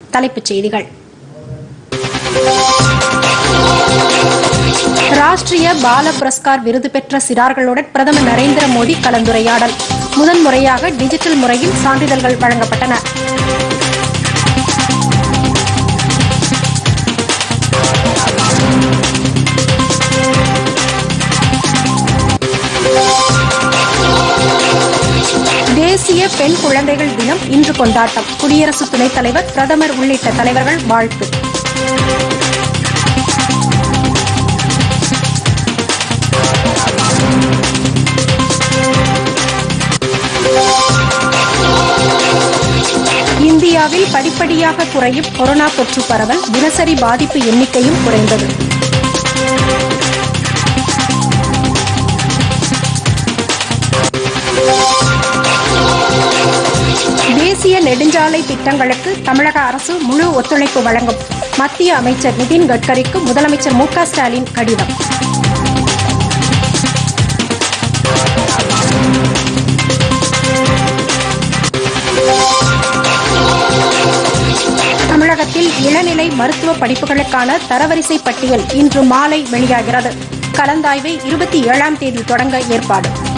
தலைப்புச் செய்திகள் ராஷ்டிரிய பால புரஸ்கார் விருது பெற்ற சிறார்களுடன் பிரதமர் நரேந்திர மோடி கலந்துரையாடல் முதன்முறையாக டிஜிட்டல் முறையில் சான்றிதழ்கள் வழங்கப்பட்டன தேசிய பெண் குழந்தைகள் தினம் இன்று கொண்டாட்டம் குடியரசு துணைத் தலைவர் பிரதமர் உள்ளிட்ட தலைவர்கள் வாழ்த்து இந்தியாவில் படிப்படியாக குறையும் கொரோனா தொற்று பரவல் தினசரி பாதிப்பு எண்ணிக்கையும் குறைந்தது தேசிய நெடுஞ்சாலை திட்டங்களுக்கு தமிழக அரசு முழு ஒத்துழைப்பு வழங்கும் மத்திய அமைச்சர் நிதின் கட்கரிக்கு முதலமைச்சர் மு க ஸ்டாலின் கடிதம் தமிழகத்தில் இளநிலை மருத்துவ படிப்புகளுக்கான தரவரிசை பட்டியல் இன்று மாலை வெளியாகிறது கலந்தாய்வை இருபத்தி ஏழாம் தேதி தொடங்க ஏற்பாடு